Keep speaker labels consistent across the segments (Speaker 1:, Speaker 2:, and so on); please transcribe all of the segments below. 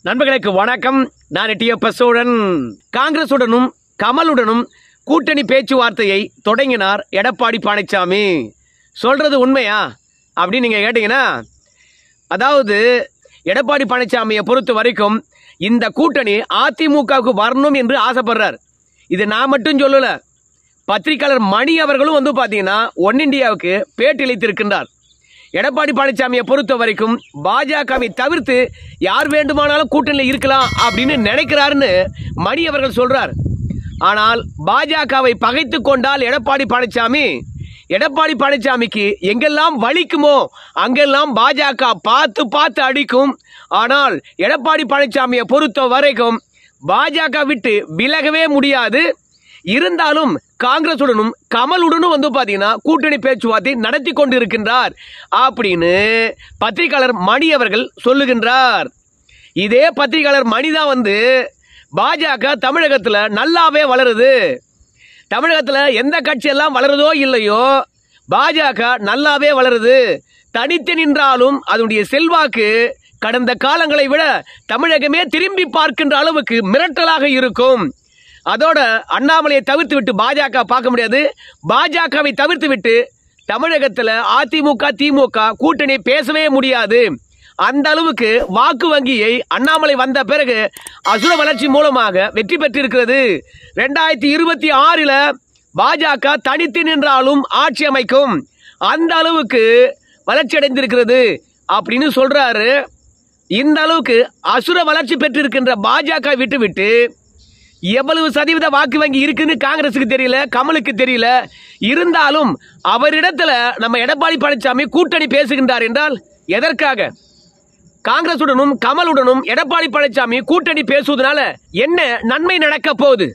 Speaker 1: நண்பர்களுக்கு வணக்கம் நான் டிஎப்ப சோழன் காங்கிரசுடனும் கமலுடனும் கூட்டணி பேச்சுவார்த்தையை தொடங்கினார் எடப்பாடி பழனிசாமி சொல்றது உண்மையா அப்படின்னு நீங்க கேட்டீங்கன்னா அதாவது எடப்பாடி பழனிசாமியை பொறுத்த வரைக்கும் இந்த கூட்டணி அதிமுகவுக்கு வரணும் என்று ஆசைப்படுறார் இது நான் மட்டும் சொல்லல பத்திரிகையாளர் மணி அவர்களும் வந்து பாத்தீங்கன்னா ஒன் இந்தியாவுக்கு பேட்டியளித்திருக்கின்றார் எடப்பாடி பழனிசாமியை பொறுத்த வரைக்கும் பாஜகவை தவிர்த்து யார் வேண்டுமானாலும் கூட்டணியில் இருக்கலாம் அப்படின்னு நினைக்கிறாருன்னு மணி அவர்கள் சொல்றார் ஆனால் பாஜகவை பகைத்து கொண்டால் எடப்பாடி பழனிசாமி எடப்பாடி பழனிசாமிக்கு எங்கெல்லாம் வலிக்குமோ அங்கெல்லாம் பாஜக பார்த்து பார்த்து அடிக்கும் ஆனால் எடப்பாடி பழனிசாமியை பொறுத்த வரைக்கும் பாஜக விட்டு விலகவே முடியாது இருந்தாலும் காங்கிரசுடனும் கமலுடனும் வந்து பாத்தீங்கன்னா கூட்டணி பேச்சுவார்த்தை நடத்தி கொண்டிருக்கின்றார் அப்படின்னு பத்திரிகையாளர் மணி அவர்கள் சொல்லுகின்றார் இதே பத்திரிகையாளர் மணி தான் வந்து பாஜக தமிழகத்துல நல்லாவே வளருது தமிழகத்துல எந்த கட்சி எல்லாம் வளருதோ இல்லையோ பாஜக நல்லாவே வளருது தனித்து நின்றாலும் அதனுடைய செல்வாக்கு கடந்த காலங்களை விட தமிழகமே திரும்பி பார்க்கின்ற அளவுக்கு மிரட்டலாக இருக்கும் அதோட அண்ணாமலையை தவிர்த்து விட்டு பாஜக பார்க்க முடியாது பாஜகவை தவிர்த்து விட்டு தமிழகத்துல அதிமுக திமுக கூட்டணி பேசவே முடியாது அந்த அளவுக்கு வாக்கு வங்கியை அண்ணாமலை வந்த பிறகு அசுர வளர்ச்சி மூலமாக வெற்றி பெற்றிருக்கிறது ரெண்டாயிரத்தி இருபத்தி ஆறுல பாஜக தனித்து நின்றாலும் ஆட்சி அமைக்கும் அந்த அளவுக்கு வளர்ச்சி அடைந்திருக்கிறது அப்படின்னு சொல்றாரு இந்த அளவுக்கு அசுர வளர்ச்சி பெற்றிருக்கின்ற பாஜக விட்டு விட்டு எவ்வளவு சதவீத வாக்கு வங்கி இருக்குன்னு காங்கிரஸுக்கு தெரியல கமலுக்கு தெரியல இருந்தாலும் அவரிடத்துல நம்ம எடப்பாடி பழனிசாமி கூட்டணி பேசுகின்றார் என்றால் எதற்காக காங்கிரசுடனும் கமலுடனும் எடப்பாடி பழனிசாமி கூட்டணி பேசுவதனால என்ன நன்மை நடக்க போகுது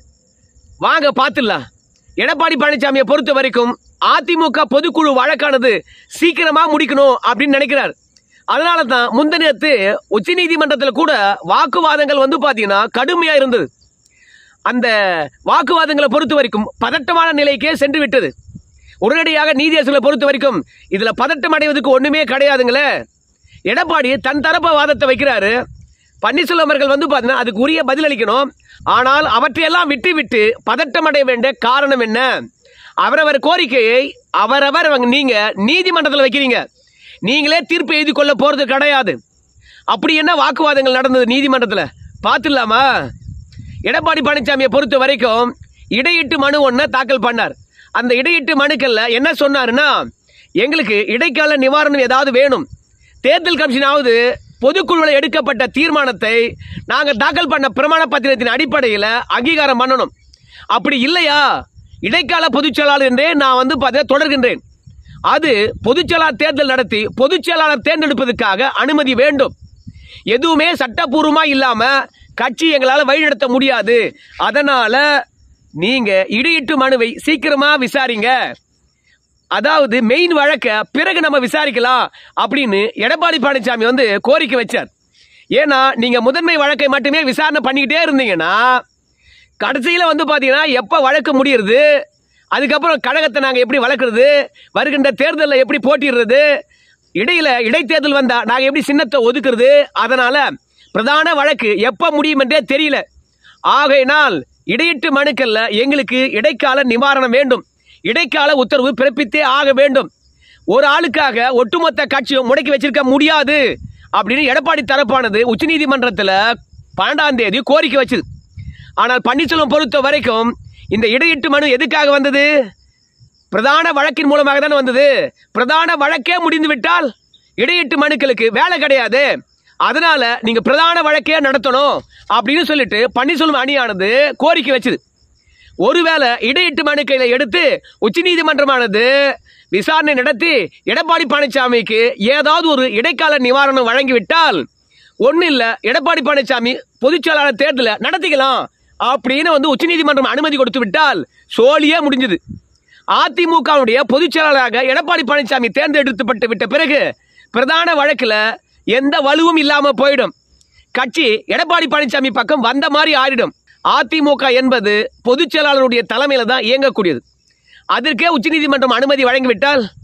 Speaker 1: வாங்க பார்த்துடலாம் எடப்பாடி பழனிசாமியை பொறுத்த வரைக்கும் அதிமுக பொதுக்குழு வழக்கானது சீக்கிரமா முடிக்கணும் அப்படின்னு நினைக்கிறார் அதனால தான் முந்தினத்து உச்ச நீதிமன்றத்தில் கூட வாக்குவாதங்கள் வந்து பாத்தீங்கன்னா கடுமையா இருந்தது அந்த வாக்குவாதங்களை பொறுத்த வரைக்கும் பதட்டமான நிலைக்கே சென்று விட்டது உடனடியாக நீதியரசர்களை பொறுத்த வரைக்கும் இதுல பதட்டம் அடைவதற்கு ஒண்ணுமே கிடையாதுங்களே எடப்பாடி தன் தரப்ப வாதத்தை வைக்கிறாரு பன்னீர்செல்வம் அவர்கள் வந்து பார்த்தீங்கன்னா அதுக்கு உரிய பதில் அளிக்கணும் ஆனால் அவற்றையெல்லாம் விட்டு விட்டு பதட்டம் அடைய வேண்டிய காரணம் என்ன அவரவர் கோரிக்கையை அவரவர் அவங்க- நீங்க நீதிமன்றத்தில் வைக்கிறீங்க நீங்களே தீர்ப்பு எழுதி கொள்ள போறது கிடையாது அப்படி என்ன வாக்குவாதங்கள் நடந்தது நீதிமன்றத்தில் பார்த்துடலாமா எடப்பாடி பழனிசாமியை பொறுத்த வரைக்கும் இடையீட்டு மனு ஒன்றை தாக்கல் பண்ணார் அந்த இடையீட்டு மனுக்கள்ல என்ன சொன்னாருன்னா எங்களுக்கு இடைக்கால நிவாரணம் ஏதாவது வேணும் தேர்தல் கமிஷனாவது பொதுக்குழுவில் எடுக்கப்பட்ட தீர்மானத்தை நாங்கள் தாக்கல் பண்ண பிரமாண பத்திரத்தின் அடிப்படையில் அங்கீகாரம் பண்ணணும் அப்படி இல்லையா இடைக்கால பொதுச் செயலாளர் என்றே நான் வந்து பார்த்தீங்கன்னா தொடர்கின்றேன் அது பொதுச் செயலாளர் தேர்தல் நடத்தி பொதுச் செயலாளர் தேர்ந்தெடுப்பதற்காக அனுமதி வேண்டும் எதுவுமே சட்டப்பூர்வமா இல்லாம கட்சி எங்களால வழிநடத்த முடியாது அதனால நீங்க இடையீட்டு மனுவை சீக்கிரமா விசாரிங்க அதாவது மெயின் வழக்க பிறகு நம்ம விசாரிக்கலாம் அப்படின்னு எடப்பாடி பழனிசாமி வந்து கோரிக்கை வச்சார் ஏன்னா நீங்க முதன்மை வழக்கை மட்டுமே விசாரணை பண்ணிக்கிட்டே இருந்தீங்கன்னா கடைசியில வந்து பாத்தீங்கன்னா எப்ப வழக்கு முடியுறது அதுக்கப்புறம் கழகத்தை நாங்க எப்படி வளர்க்கறது வருகின்ற தேர்தலில் எப்படி போட்டிடுறது இடையில இடைத்தேர்தல் வந்தா நாங்க எப்படி சின்னத்தை ஒதுக்குறது அதனால பிரதான வழக்கு எப்ப முடியும் என்றே தெரியல ஆகையினால் இடையீட்டு மனுக்கள்ல எங்களுக்கு இடைக்கால நிவாரணம் வேண்டும் இடைக்கால உத்தரவு பிறப்பித்தே ஆக வேண்டும் ஒரு ஆளுக்காக ஒட்டுமொத்த கட்சியும் முடக்கி வச்சிருக்க முடியாது அப்படின்னு எடப்பாடி தரப்பானது உச்சநீதிமன்றத்தில் பன்னெண்டாம் தேதி கோரிக்கை வச்சது ஆனால் பன்னீர்செல்வம் பொறுத்த வரைக்கும் இந்த இடையீட்டு மனு எதுக்காக வந்தது பிரதான வழக்கின் மூலமாக தானே வந்தது பிரதான வழக்கே முடிந்து விட்டால் இடையீட்டு மனுக்களுக்கு வேலை கிடையாது அதனால நீங்க பிரதான வழக்கே நடத்தணும் அப்படின்னு சொல்லிட்டு பன்னீர்செல்வம் அணியானது கோரிக்கை வச்சது ஒருவேளை இடையீட்டு மனுக்களை எடுத்து உச்சநீதிமன்றமானது விசாரணை நடத்தி எடப்பாடி பழனிசாமிக்கு ஏதாவது ஒரு இடைக்கால நிவாரணம் வழங்கிவிட்டால் ஒன்றும் இல்லை எடப்பாடி பழனிசாமி பொதுச் செயலாளர் தேர்தலை நடத்திக்கலாம் அப்படின்னு வந்து உச்சநீதிமன்றம் அனுமதி கொடுத்து விட்டால் சோழியே முடிஞ்சது அதிமுகவுடைய பொதுச் செயலாளராக எடப்பாடி பழனிசாமி தேர்ந்தெடுக்கப்பட்டு விட்ட பிறகு பிரதான வழக்குல எந்த வலுவும் இல்லாம போயிடும் கட்சி எடப்பாடி பழனிசாமி பக்கம் வந்த மாதிரி ஆறிடும் அதிமுக என்பது பொதுச் செயலாளருடைய தலைமையில தான் இயங்கக்கூடியது அதற்கே உச்சநீதிமன்றம் அனுமதி வழங்கிவிட்டால்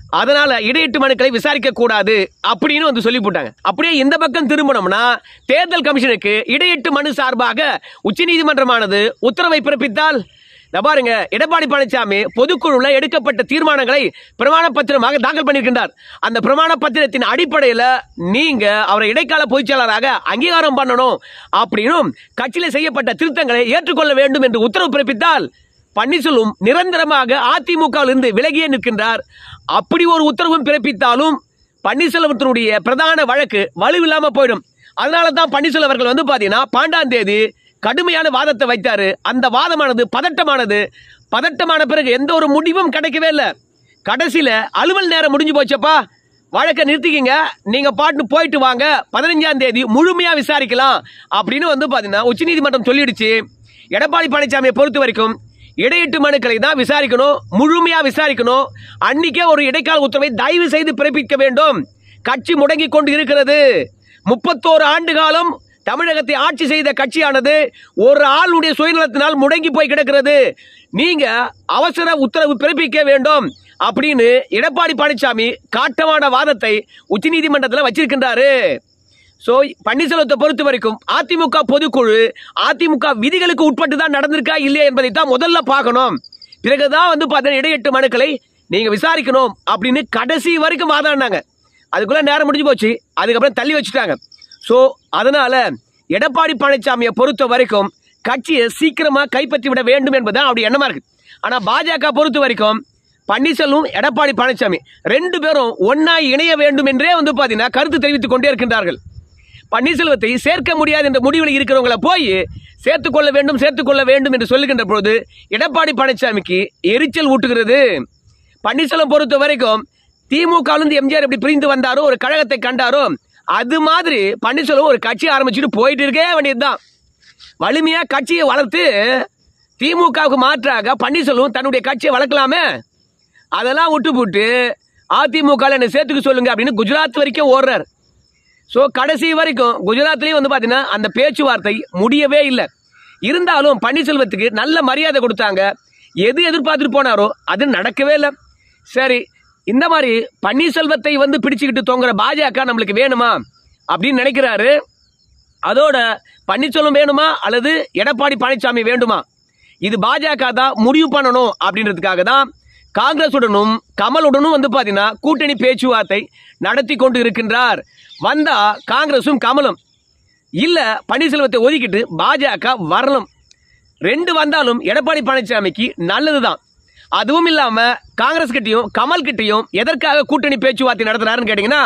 Speaker 1: அதனால இடையீட்டு மனுக்களை விசாரிக்க கூடாது அப்படின்னு வந்து சொல்லி போட்டாங்க அப்படியே இந்த பக்கம் திரும்பணும்னா தேர்தல் கமிஷனுக்கு இடையீட்டு மனு சார்பாக உச்சநீதிமன்றமானது உத்தரவை பிறப்பித்தால் இத பாருங்க எடப்பாடி பழனிசாமி பொதுக்குழுல எடுக்கப்பட்ட தீர்மானங்களை பிரமாண பத்திரமாக தாக்கல் பண்ணியிருக்கின்றார் அந்த பிரமாண பத்திரத்தின் அடிப்படையில நீங்க அவரை இடைக்கால பொதுச்செயலாளராக அங்கீகாரம் பண்ணணும் அப்படின்னும் கட்சியில செய்யப்பட்ட திருத்தங்களை ஏற்றுக்கொள்ள வேண்டும் என்று உத்தரவு பிறப்பித்தால் பன்னீர்செல்வம் நிரந்தரமாக அதிமுகவில் இருந்து விலகியே நிற்கின்றார் அப்படி ஒரு உத்தரவும் பிறப்பித்தாலும் பன்னீர்செல்வத்தினுடைய பிரதான வழக்கு வலுவில்லாம போயிடும் அதனால தான் பன்னீர்செல்வம் அவர்கள் வந்து பாத்தீங்கன்னா பன்னெண்டாம் தேதி கடுமையான வாதத்தை வைத்தாரு அந்த வாதமானது பதட்டமானது பதட்டமான பிறகு எந்த ஒரு முடிவும் கிடைக்கவே இல்லை கடைசியில அலுவல் நேரம் முடிஞ்சு போச்சப்பா வழக்கை நிறுத்திக்கிங்க நீங்க பாட்டு போயிட்டு வாங்க பதினஞ்சாம் தேதி முழுமையா விசாரிக்கலாம் அப்படின்னு வந்து பாத்தீங்கன்னா உச்சநீதிமன்றம் சொல்லிடுச்சு எடப்பாடி பழனிசாமியை பொறுத்த வரைக்கும் இடையீட்டு மனுக்களை தான் விசாரிக்கணும் முழுமையா விசாரிக்கணும் அன்னைக்கே ஒரு இடைக்கால உத்தரவை தயவு செய்து பிறப்பிக்க வேண்டும் கட்சி முடங்கி கொண்டு இருக்கிறது முப்பத்தோரு ஆண்டு காலம் தமிழகத்தை ஆட்சி செய்த கட்சியானது ஒரு ஆளுடைய சுயநலத்தினால் முடங்கி போய் கிடக்கிறது நீங்க அவசர உத்தரவு பிறப்பிக்க வேண்டும் அப்படின்னு எடப்பாடி பழனிசாமி காட்டமான வாதத்தை உச்சநீதிமன்றத்தில் வச்சிருக்கின்றாரு சோ பன்னீர்செல்வத்தை பொறுத்த வரைக்கும் அதிமுக பொதுக்குழு அதிமுக விதிகளுக்கு உட்பட்டு தான் நடந்திருக்கா இல்லையா என்பதை தான் முதல்ல பார்க்கணும் பிறகுதான் வந்து பார்த்தீங்கன்னா இடையெட்டு மனுக்களை நீங்க விசாரிக்கணும் அப்படின்னு கடைசி வரைக்கும் வாதாடினாங்க அதுக்குள்ள நேரம் முடிஞ்சு போச்சு அதுக்கப்புறம் தள்ளி வச்சுட்டாங்க சோ அதனால எடப்பாடி பழனிசாமியை பொறுத்த வரைக்கும் கட்சியை சீக்கிரமா கைப்பற்றி விட வேண்டும் என்பதுதான் அவருடைய எண்ணமா இருக்கு ஆனா பாஜக பொறுத்த வரைக்கும் பன்னீர்செல்வம் எடப்பாடி பழனிசாமி ரெண்டு பேரும் ஒன்னாய் இணைய வேண்டும் என்றே வந்து பாத்தீங்கன்னா கருத்து தெரிவித்துக் கொண்டே இருக்கின்றார்கள் பன்னீர்செல்வத்தை சேர்க்க முடியாது என்ற முடிவில் இருக்கிறவங்களை போய் சேர்த்துக் கொள்ள வேண்டும் சேர்த்துக் கொள்ள வேண்டும் என்று சொல்லுகின்ற பொழுது எடப்பாடி பழனிசாமிக்கு எரிச்சல் ஊட்டுகிறது பன்னீர்செல்வம் பொறுத்த வரைக்கும் திமுக இருந்து எம்ஜிஆர் எப்படி பிரிந்து வந்தாரோ ஒரு கழகத்தை கண்டாரோ அது மாதிரி பன்னீர்செல்வம் ஒரு கட்சி ஆரம்பிச்சுட்டு போயிட்டு இருக்கே வேண்டியதுதான் வலிமையா கட்சியை வளர்த்து திமுகவுக்கு மாற்றாக பன்னீர்செல்வம் தன்னுடைய கட்சியை வளர்க்கலாமே அதெல்லாம் விட்டு போட்டு அதிமுக என்ன சேர்த்துக்க சொல்லுங்க அப்படின்னு குஜராத் வரைக்கும் ஓடுறார் ஸோ கடைசி வரைக்கும் குஜராத்லேயும் வந்து பார்த்தீங்கன்னா அந்த பேச்சுவார்த்தை முடியவே இல்லை இருந்தாலும் பன்னீர்செல்வத்துக்கு நல்ல மரியாதை கொடுத்தாங்க எது எதிர்பார்த்துட்டு போனாரோ அது நடக்கவே இல்லை சரி இந்த மாதிரி பன்னீர்செல்வத்தை வந்து பிடிச்சுக்கிட்டு தொங்குற பாஜக நம்மளுக்கு வேணுமா அப்படின்னு நினைக்கிறாரு அதோட பன்னீர்செல்வம் வேணுமா அல்லது எடப்பாடி பழனிசாமி வேண்டுமா இது பாஜக தான் முடிவு பண்ணணும் அப்படின்றதுக்காக தான் காங்கிரசுடனும் கமலுடனும் வந்து பாத்தீங்கன்னா கூட்டணி பேச்சுவார்த்தை நடத்தி கொண்டு இருக்கின்றார் வந்தா காங்கிரசும் கமலும் இல்ல பன்னீர்செல்வத்தை ஒதுக்கிட்டு பாஜக வரணும் ரெண்டு வந்தாலும் எடப்பாடி பழனிசாமிக்கு நல்லதுதான் அதுவும் இல்லாம காங்கிரஸ் கிட்டயும் கமல் கிட்டயும் எதற்காக கூட்டணி பேச்சுவார்த்தை நடத்துறாருன்னு கேட்டீங்கன்னா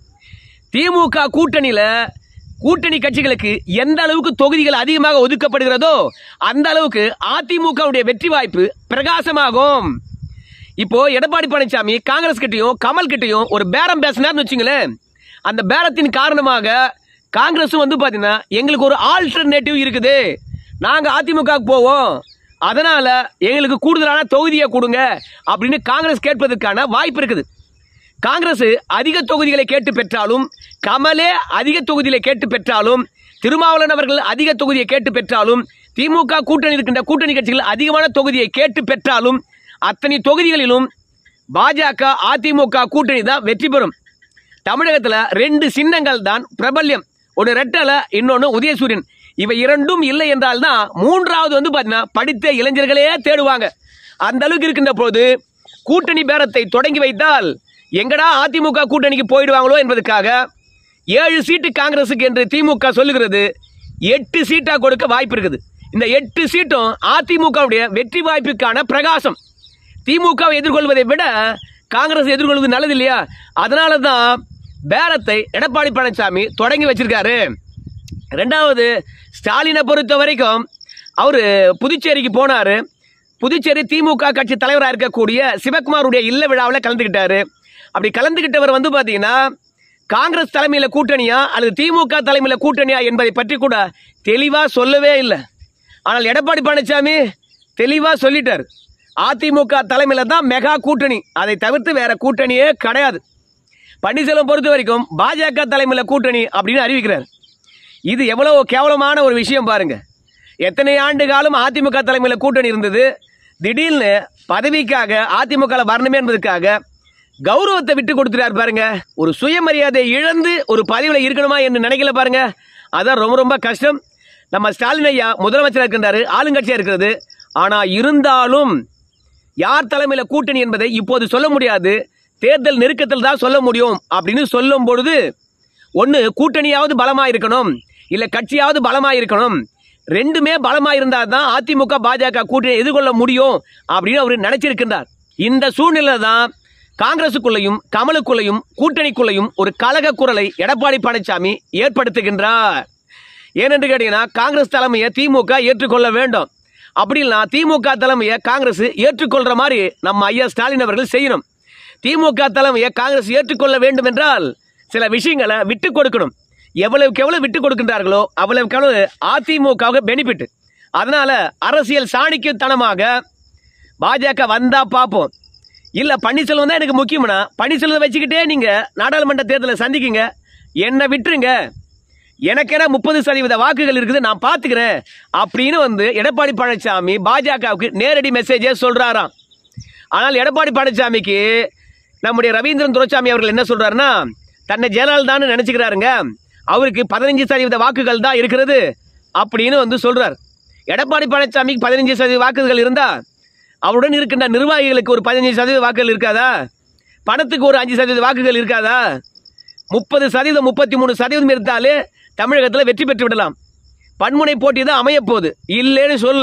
Speaker 1: திமுக கூட்டணியில கூட்டணி கட்சிகளுக்கு எந்த அளவுக்கு தொகுதிகள் அதிகமாக ஒதுக்கப்படுகிறதோ அந்த அளவுக்கு அதிமுகவுடைய வெற்றி வாய்ப்பு பிரகாசமாகும் இப்போ எடப்பாடி பழனிசாமி காங்கிரஸ் கிட்டயும் கமல் கிட்டயும் ஒரு பேரம் பேசினார்னு வச்சுங்களேன் அந்த பேரத்தின் காரணமாக காங்கிரஸும் வந்து பாத்தீங்கன்னா எங்களுக்கு ஒரு ஆல்டர்னேட்டிவ் இருக்குது நாங்க அதிமுகவுக்கு போவோம் அதனால எங்களுக்கு கூடுதலான தொகுதியை கொடுங்க அப்படின்னு காங்கிரஸ் கேட்பதற்கான வாய்ப்பு இருக்குது காங்கிரஸ் அதிக தொகுதிகளை கேட்டு பெற்றாலும் கமலே அதிக தொகுதிகளை கேட்டு பெற்றாலும் திருமாவளவன் அவர்கள் அதிக தொகுதியை கேட்டு பெற்றாலும் திமுக கூட்டணி இருக்கின்ற கூட்டணி கட்சிகள் அதிகமான தொகுதியை கேட்டு பெற்றாலும் அத்தனை தொகுதிகளிலும் பாஜக அதிமுக கூட்டணி தான் வெற்றி பெறும் தமிழகத்துல ரெண்டு சின்னங்கள் தான் பிரபல்யம் ஒன்று ரெட்டல இன்னொன்னு உதயசூரியன் இவை இரண்டும் இல்லை என்றால் தான் மூன்றாவது வந்து பாத்தீங்கன்னா படித்த இளைஞர்களே தேடுவாங்க அந்த அளவுக்கு இருக்கின்ற போது கூட்டணி பேரத்தை தொடங்கி வைத்தால் எங்கடா அதிமுக கூட்டணிக்கு போயிடுவாங்களோ என்பதற்காக ஏழு சீட்டு காங்கிரசுக்கு என்று திமுக சொல்லுகிறது எட்டு சீட்டா கொடுக்க வாய்ப்பு இருக்குது இந்த எட்டு சீட்டும் அதிமுகவுடைய வெற்றி வாய்ப்புக்கான பிரகாசம் திமுகவை எதிர்கொள்வதை விட காங்கிரஸ் எதிர்கொள்வது நல்லது இல்லையா அதனால தான் பேரத்தை எடப்பாடி பழனிசாமி தொடங்கி வச்சிருக்காரு ரெண்டாவது ஸ்டாலினை பொறுத்த வரைக்கும் அவர் புதுச்சேரிக்கு போனாரு புதுச்சேரி திமுக கட்சி தலைவராக இருக்கக்கூடிய சிவகுமாருடைய இல்ல விழாவில் கலந்துக்கிட்டாரு அப்படி கலந்துக்கிட்டவர் வந்து பார்த்தீங்கன்னா காங்கிரஸ் தலைமையில கூட்டணியா அல்லது திமுக தலைமையில கூட்டணியா என்பதை பற்றி கூட தெளிவா சொல்லவே இல்லை ஆனால் எடப்பாடி பழனிசாமி தெளிவா சொல்லிட்டார் அதிமுக தலைமையில தான் மெகா கூட்டணி அதை தவிர்த்து வேற கூட்டணியே கிடையாது பன்னீர்செல்வம் பொறுத்த வரைக்கும் பாஜக தலைமையில கூட்டணி அப்படின்னு அறிவிக்கிறார் இது எவ்வளவு கேவலமான ஒரு விஷயம் பாருங்க எத்தனை ஆண்டு காலம் அதிமுக தலைமையில கூட்டணி இருந்தது திடீர்னு பதவிக்காக அதிமுக ல வரணுமே என்பதற்காக கௌரவத்தை விட்டு கொடுத்துட்டார் பாருங்க ஒரு சுயமரியாதை இழந்து ஒரு பதவியில் இருக்கணுமா என்று நினைக்கல பாருங்க அதான் ரொம்ப ரொம்ப கஷ்டம் நம்ம ஸ்டாலின் ஐயா முதலமைச்சராக இருக்கின்றாரு ஆளுங்கட்சியா இருக்கிறது ஆனா இருந்தாலும் யார் தலைமையில கூட்டணி என்பதை இப்போது சொல்ல முடியாது தேர்தல் நெருக்கத்தில் தான் சொல்ல முடியும் அப்படின்னு சொல்லும் பொழுது ஒன்னு கூட்டணியாவது பலமா இருக்கணும் இல்ல கட்சியாவது பலமா இருக்கணும் ரெண்டுமே பலமா இருந்தா தான் அதிமுக பாஜக கூட்டணி எதிர்கொள்ள முடியும் அப்படின்னு அவர் நினைச்சிருக்கின்றார் இந்த சூழ்நிலை தான் காங்கிரசுக்குள்ளையும் கமலுக்குள்ளையும் கூட்டணிக்குள்ளையும் ஒரு கலக குரலை எடப்பாடி பழனிசாமி ஏற்படுத்துகின்றார் ஏனென்று கேட்டீங்கன்னா காங்கிரஸ் தலைமையை திமுக ஏற்றுக்கொள்ள வேண்டும் அப்படி இல்லைனா திமுக தலைமையை காங்கிரஸ் ஏற்றுக்கொள்ற மாதிரி நம்ம ஐயா ஸ்டாலின் அவர்கள் செய்யணும் திமுக தலைமையை காங்கிரஸ் ஏற்றுக்கொள்ள வேண்டும் என்றால் சில விஷயங்களை விட்டு கொடுக்கணும் எவ்வளவுக்கு எவ்வளவு விட்டு கொடுக்கின்றார்களோ அவ்வளவுக்கு எவ்வளவு அதிமுகவுக்கு பெனிஃபிட் அதனால அரசியல் சாணிக்குத்தனமாக பாஜக வந்தா பார்ப்போம் இல்ல பன்னீர்செல்வம் தான் எனக்கு முக்கியம்னா பன்னீர்செல்வம் வச்சுக்கிட்டே நீங்க நாடாளுமன்ற தேர்தலை சந்திக்குங்க என்னை விட்டுருங்க எனக்கென முப்பது சதவீத வாக்குகள் இருக்குது நான் பாத்துக்கிறேன் அப்படின்னு வந்து எடப்பாடி பழனிசாமி பாஜகவுக்கு நேரடி மெசேஜே சொல்றாராம் ஆனால் எடப்பாடி பழனிசாமிக்கு நம்முடைய ரவீந்திரன் துரைசாமி அவர்கள் என்ன சொல்றாருன்னா தன்னை ஜெயலலிதான்னு நினைச்சுக்கிறாருங்க அவருக்கு பதினஞ்சு சதவீத வாக்குகள் தான் இருக்கிறது அப்படின்னு வந்து சொல்றார் எடப்பாடி பழனிசாமிக்கு பதினஞ்சு சதவீத வாக்குகள் இருந்தா அவருடன் இருக்கின்ற நிர்வாகிகளுக்கு ஒரு பதினஞ்சு சதவீத வாக்குகள் இருக்காதா பணத்துக்கு ஒரு அஞ்சு சதவீத வாக்குகள் இருக்காதா முப்பது சதவீதம் முப்பத்தி மூணு சதவீதம் இருந்தாலே தமிழகத்தில் வெற்றி பெற்று விடலாம் பன்முனை போட்டி தான் அமைய போகுது இல்லைன்னு சொல்ல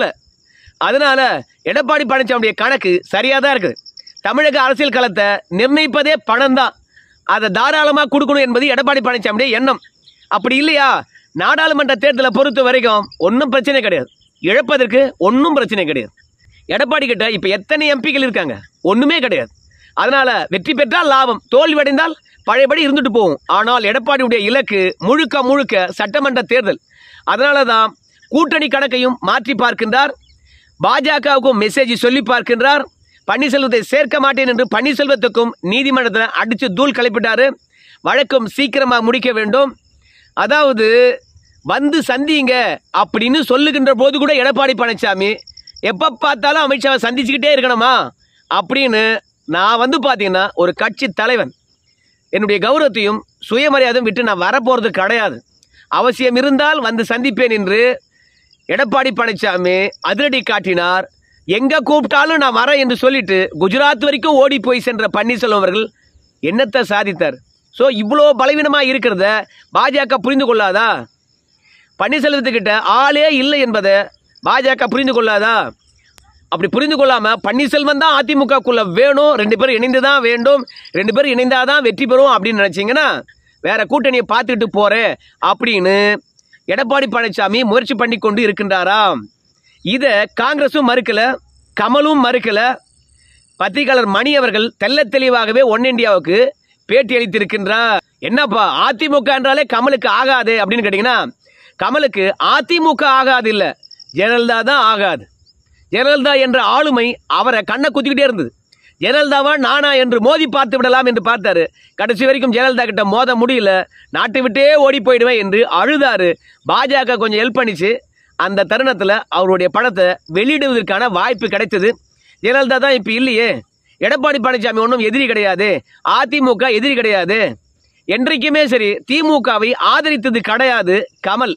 Speaker 1: அதனால எடப்பாடி பழனிசாமியுடைய கணக்கு சரியா தான் இருக்குது தமிழக அரசியல் களத்தை நிர்ணயிப்பதே பணம் தான் அதை தாராளமாக கொடுக்கணும் என்பது எடப்பாடி பழனிசாமியுடைய எண்ணம் அப்படி இல்லையா நாடாளுமன்ற தேர்தலை பொறுத்த வரைக்கும் ஒன்றும் பிரச்சனை கிடையாது இழப்பதற்கு ஒன்றும் பிரச்சனை கிடையாது எடப்பாடி கிட்ட இப்ப எத்தனை எம்பிக்கள் இருக்காங்க ஒண்ணுமே கிடையாது அதனால வெற்றி பெற்றால் லாபம் தோல்வி அடைந்தால் பழையபடி இருந்துட்டு போகும் ஆனால் எடப்பாடியுடைய இலக்கு முழுக்க முழுக்க சட்டமன்ற தேர்தல் அதனால தான் கூட்டணி கணக்கையும் மாற்றி பார்க்கின்றார் பாஜகவுக்கும் மெசேஜ் சொல்லி பார்க்கின்றார் பன்னீர்செல்வத்தை சேர்க்க மாட்டேன் என்று பன்னீர்செல்வத்துக்கும் நீதிமன்றத்தில் அடிச்சு தூள் கிளப்பிட்டாரு வழக்கம் சீக்கிரமாக முடிக்க வேண்டும் அதாவது வந்து சந்திங்க அப்படின்னு சொல்லுகின்ற போது கூட எடப்பாடி பழனிசாமி எப்ப பார்த்தாலும் அமித்ஷாவை சந்திச்சுக்கிட்டே இருக்கணுமா அப்படின்னு நான் வந்து பார்த்தீங்கன்னா ஒரு கட்சி தலைவன் என்னுடைய கௌரவத்தையும் சுயமரியாதையும் விட்டு நான் வரப்போறது கிடையாது அவசியம் இருந்தால் வந்து சந்திப்பேன் என்று எடப்பாடி பழனிசாமி அதிரடி காட்டினார் எங்க கூப்பிட்டாலும் நான் வரேன் என்று சொல்லிட்டு குஜராத் வரைக்கும் ஓடி போய் சென்ற பன்னீர்செல்வம் அவர்கள் என்னத்தை சாதித்தார் ஸோ இவ்வளோ பலவீனமா இருக்கிறத பாஜக புரிந்து கொள்ளாதா பன்னீர்செல்வத்துக்கிட்ட ஆளே இல்லை என்பதை பாஜக புரிந்து கொள்ளாதா அப்படி புரிந்து கொள்ளாம பன்னீர்செல்வம் தான் அதிமுகக்குள்ள வேணும் ரெண்டு பேரும் இணைந்து தான் வேண்டும் ரெண்டு பேரும் இணைந்தாதான் வெற்றி பெறும் அப்படின்னு நினைச்சீங்கன்னா வேற கூட்டணியை பார்த்துட்டு போறேன் அப்படின்னு எடப்பாடி பழனிசாமி முயற்சி பண்ணி கொண்டு இருக்கின்றாராம் இத காங்கிரஸும் மறுக்கல கமலும் மறுக்கல பத்திரிகையாளர் மணி அவர்கள் தெள்ள தெளிவாகவே ஒன் இந்தியாவுக்கு பேட்டி அளித்திருக்கின்றார் என்னப்பா அதிமுக என்றாலே கமலுக்கு ஆகாது அப்படின்னு கேட்டீங்கன்னா கமலுக்கு அதிமுக ஆகாது இல்ல ஜெயலலிதா தான் ஆகாது ஜெயலலிதா என்ற ஆளுமை அவரை கண்ணை குத்திக்கிட்டே இருந்தது ஜெயலலிதாவா நானா என்று மோதி பார்த்து விடலாம் என்று பார்த்தாரு கடைசி வரைக்கும் ஜெயலலிதா கிட்ட மோத முடியல நாட்டை விட்டே ஓடி போயிடுவேன் என்று அழுதாரு பாஜக கொஞ்சம் ஹெல்ப் பண்ணிச்சு அந்த தருணத்துல அவருடைய படத்தை வெளியிடுவதற்கான வாய்ப்பு கிடைத்தது ஜெயலலிதா தான் இப்ப இல்லையே எடப்பாடி பழனிசாமி ஒன்றும் எதிரி கிடையாது அதிமுக எதிரி கிடையாது என்றைக்குமே சரி திமுகவை ஆதரித்தது கிடையாது கமல்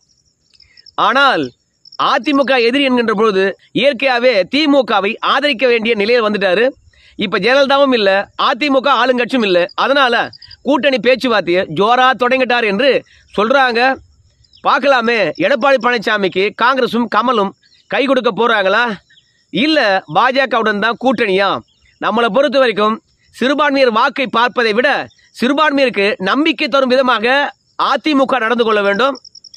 Speaker 1: ஆனால் அதிமுக எதிரி என்கின்ற பொழுது இயற்கையாகவே திமுகவை ஆதரிக்க வேண்டிய நிலையில் வந்துட்டாரு இப்ப ஜெயலலிதாவும் இல்ல அதிமுக ஆளுங்கட்சியும் இல்ல அதனால கூட்டணி பேச்சுவார்த்தையை ஜோரா தொடங்கிட்டார் என்று சொல்றாங்க பார்க்கலாமே எடப்பாடி பழனிசாமிக்கு காங்கிரசும் கமலும் கை கொடுக்க போறாங்களா இல்ல பாஜகவுடன் தான் கூட்டணியா நம்மளை பொறுத்த வரைக்கும் சிறுபான்மையர் வாக்கை பார்ப்பதை விட சிறுபான்மையருக்கு நம்பிக்கை தரும் விதமாக அதிமுக நடந்து கொள்ள வேண்டும்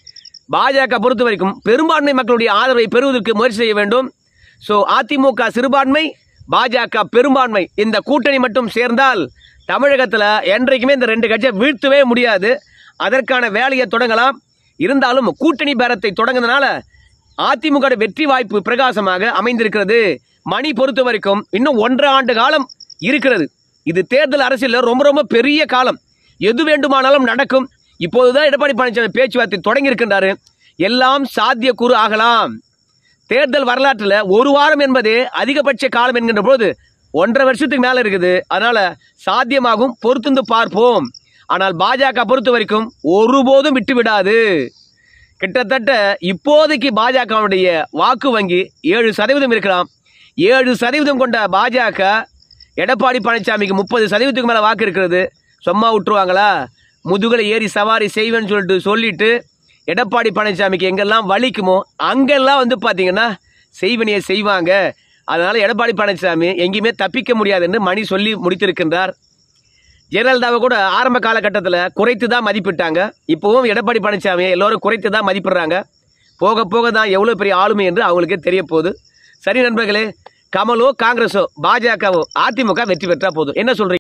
Speaker 1: பாஜக பொறுத்த வரைக்கும் பெரும்பான்மை மக்களுடைய ஆதரவை பெறுவதற்கு முயற்சி செய்ய வேண்டும் ஸோ அதிமுக சிறுபான்மை பாஜக பெரும்பான்மை இந்த கூட்டணி மட்டும் சேர்ந்தால் தமிழகத்தில் என்றைக்குமே இந்த ரெண்டு கட்சியை வீழ்த்தவே முடியாது அதற்கான வேலையை தொடங்கலாம் இருந்தாலும் கூட்டணி பேரத்தை தொடங்குனதுனால அதிமுக வோட வெற்றி வாய்ப்பு பிரகாசமாக அமைந்திருக்கிறது மணி பொறுத்த வரைக்கும் இன்னும் ஒன்றரை ஆண்டு காலம் இருக்கிறது இது தேர்தல் அரசியலில் ரொம்ப ரொம்ப பெரிய காலம் எது வேண்டுமானாலும் நடக்கும் இப்போதுதான் எடப்பாடி பழனிசாமி பேச்சுவார்த்தை தொடங்கி இருக்கின்றாரு எல்லாம் சாத்தியக்கூறு ஆகலாம் தேர்தல் வரலாற்றில் ஒரு வாரம் என்பதே அதிகபட்ச காலம் என்கின்ற போது ஒன்றரை வருஷத்துக்கு மேல இருக்குது அதனால சாத்தியமாகும் பொறுத்துந்து பார்ப்போம் ஆனால் பாஜக பொறுத்த வரைக்கும் ஒருபோதும் விட்டு விடாது கிட்டத்தட்ட இப்போதைக்கு பாஜகவுடைய வாக்கு வங்கி ஏழு சதவீதம் இருக்கலாம் ஏழு சதவீதம் கொண்ட பாஜக எடப்பாடி பழனிசாமிக்கு முப்பது சதவீதத்துக்கு மேலே வாக்கு இருக்கிறது சும்மா விட்டுருவாங்களா முதுகுல ஏறி சவாரி செய்வேன்னு சொல்லிட்டு சொல்லிட்டு எடப்பாடி பழனிசாமிக்கு எங்கெல்லாம் வலிக்குமோ அங்கெல்லாம் வந்து பார்த்தீங்கன்னா செய்வனையை செய்வாங்க அதனால எடப்பாடி பழனிசாமி எங்கேயுமே தப்பிக்க முடியாது என்று மணி சொல்லி முடித்திருக்கின்றார் ஜெயலலிதாவை கூட ஆரம்ப காலகட்டத்தில் குறைத்து தான் மதிப்பிட்டாங்க இப்போவும் எடப்பாடி பழனிசாமியை எல்லோரும் குறைத்து தான் மதிப்பிடுறாங்க போக போக தான் எவ்வளோ பெரிய ஆளுமை என்று அவங்களுக்கே தெரிய போகுது சரி நண்பர்களே கமலோ காங்கிரஸோ பாஜகவோ அதிமுக வெற்றி பெற்றா போதும் என்ன சொல்றீங்க